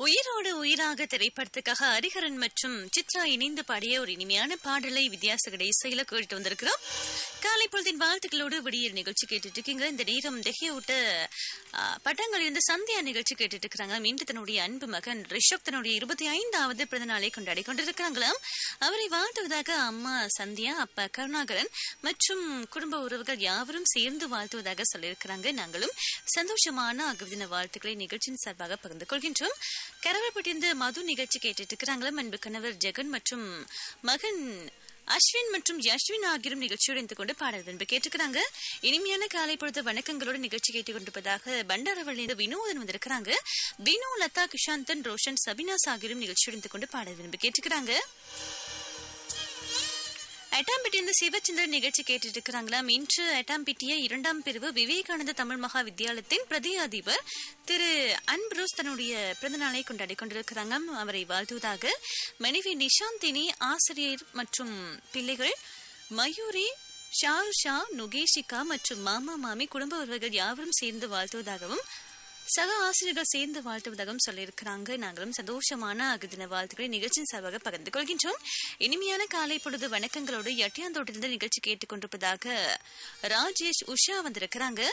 உயிரோடு உயிராக திரைப்படத்துக்காக ஹரிஹரன் மற்றும் சித்ரா இணைந்து பாடிய ஒரு இனிமையான பாடலை வித்யாசகட இசையில கேட்டு வந்திருக்கிறோம் காலை பொழுதின் வாழ்த்துக்களோடு விடியல் நிகழ்ச்சி கேட்டுட்டு இருக்கீங்க இந்த நேரம் தெஹியோட்ட பட்டங்கள் இருந்து சந்தியா நிகழ்ச்சி கேட்டுட்டு இருக்கிறாங்க இன்று தன்னுடைய அன்பு மகன் ரிஷப் தன்னுடைய இருபத்தி ஐந்தாவது பிறந்த நாளை கொண்டாடி கொண்டிருக்கிறாங்களாம் அவரை வாழ்த்துவதாக அம்மா சந்தியா அப்பா கருணாகரன் மற்றும் குடும்ப உறவுகள் யாவரும் சேர்ந்து வாழ்த்துவதாக சொல்லியிருக்கிறாங்க நாங்களும் சந்தோஷமான அகவிதின வாழ்த்துக்களை நிகழ்ச்சியின் சார்பாக பகிர்ந்து கொள்கின்றோம் கரவப்பட்டிருந்து மது நிகழ்ச்சி கேட்டுட்டு இருக்கிறாங்களா அன்பு கணவர் ஜெகன் மற்றும் மகன் அஸ்வின் மற்றும் யஸ்வின் ஆகியோரும் நிகழ்ச்சியோடு இருந்து கொண்டு பாடல் என்று கேட்டுக்கிறாங்க இனிமையான காலை பொழுது வணக்கங்களோடு நிகழ்ச்சி கேட்டுக்கொண்டிருப்பதாக பண்டாரவள்ளிருந்து வினோதன் வந்திருக்கிறாங்க வினோ லதா கிஷாந்தன் ரோஷன் சபினாஸ் ஆகியோரும் நிகழ்ச்சியோடு இருந்து கொண்டு பாடல் என்று கேட்டுக்கிறாங்க எட்டாம்பிட்டியிருந்து சிவச்சந்திரன் நிகழ்ச்சி கேட்டுட்டு இருக்கிறாங்களாம் இன்று எட்டாம்பிட்டிய இரண்டாம் பிரிவு விவேகானந்த தமிழ் மகா வித்தியாலயத்தின் பிரதி அதிபர் திரு அன்புரோஸ் தன்னுடைய பிறந்தநாளை கொண்டாடி கொண்டிருக்கிறாங்க அவரை வாழ்த்துவதாக மனைவி நிஷாந்தினி ஆசிரியர் மற்றும் பிள்ளைகள் மயூரி ஷாருஷா நுகேஷிகா மற்றும் மாமா மாமி குடும்ப உறவுகள் யாவரும் சேர்ந்து வாழ்த்துவதாகவும் சக ஆசிரியர்கள் சேர்ந்து வாழ்த்துவதாகவும் சொல்லியிருக்கிறாங்க நாங்களும் சந்தோஷமான அகுதின வாழ்த்துக்களை நிகழ்ச்சியின் சார்பாக பகிர்ந்து கொள்கின்றோம் இனிமையான காலை பொழுது வணக்கங்களோடு எட்டியாந்தோட்டிலிருந்து நிகழ்ச்சி கேட்டுக்கொண்டிருப்பதாக ராஜேஷ் உஷா வந்திருக்கிறாங்க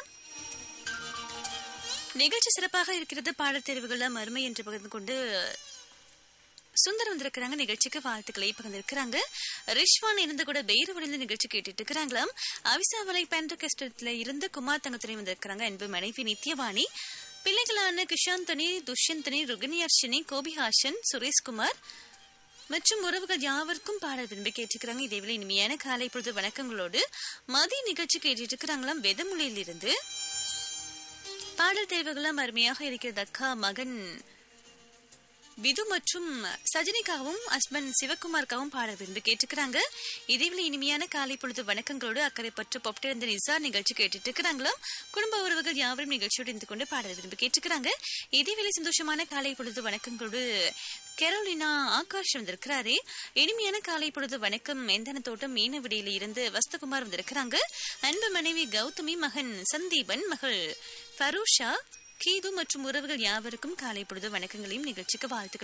நிகழ்ச்சி சிறப்பாக இருக்கிறது பாடல் தேர்வுகள் மறுமை என்று பகிர்ந்து கொண்டு சுந்தர் வந்திருக்கிறாங்க நிகழ்ச்சிக்கு வாழ்த்துக்களை பகிர்ந்திருக்கிறாங்க ரிஷ்வான் இருந்து கூட பெயர்வழிந்து நிகழ்ச்சி கேட்டுட்டு இருக்கிறாங்களாம் அவிசாவலை பேண்டகஸ்டத்துல இருந்து குமார் தங்கத்துறை வந்திருக்கிறாங்க அன்பு மனைவி நித்யவாணி பிள்ளைகளான கிஷாந்தனி துஷ்யந்தனி ருகினியர்ஷினி கோபிஹாசன் சுரேஷ்குமார் மற்றும் உறவுகள் யாவருக்கும் பாட விரும்பி கேட்டுக்கிறாங்க இதேவேளை இனிமையான காலை பொழுது வணக்கங்களோடு மதிய நிகழ்ச்சி கேட்டுட்டு இருக்கிறாங்களாம் வெதமொழியில் இருந்து பாடல் தேர்வுகளும் அருமையாக இருக்கிறது அக்கா மகன் விது மற்றும் சஜினிக்காகவும் ஹஸ்பண்ட் சிவகுமாருக்காகவும் பாட விரும்பி கேட்டுக்கிறாங்க இதேவேளை இனிமையான காலை பொழுது வணக்கங்களோடு அக்கறை பற்று பொப்டிருந்த நிசார் நிகழ்ச்சி கேட்டுட்டு இருக்கிறாங்களும் குடும்ப உறவுகள் யாவரும் நிகழ்ச்சியோடு இருந்து கொண்டு பாட விரும்பி கேட்டுக்கிறாங்க இதேவேளை சந்தோஷமான காலை பொழுது வணக்கங்களோடு கெரோலினா ஆகாஷ் வந்திருக்கிறாரே இனிமையான காலை பொழுது வணக்கம் எந்தன தோட்டம் மீனவிடியில இருந்து வஸ்தகுமார் வந்திருக்கிறாங்க அன்பு மனைவி கௌதமி மகன் சந்தீபன் மகள் ஃபரூஷா கீது மற்றும் உறவுகள் யாவருக்கும் காலை பொழுது வணக்கங்களையும் நிகழ்ச்சிக்கு வாழ்த்துக்கள்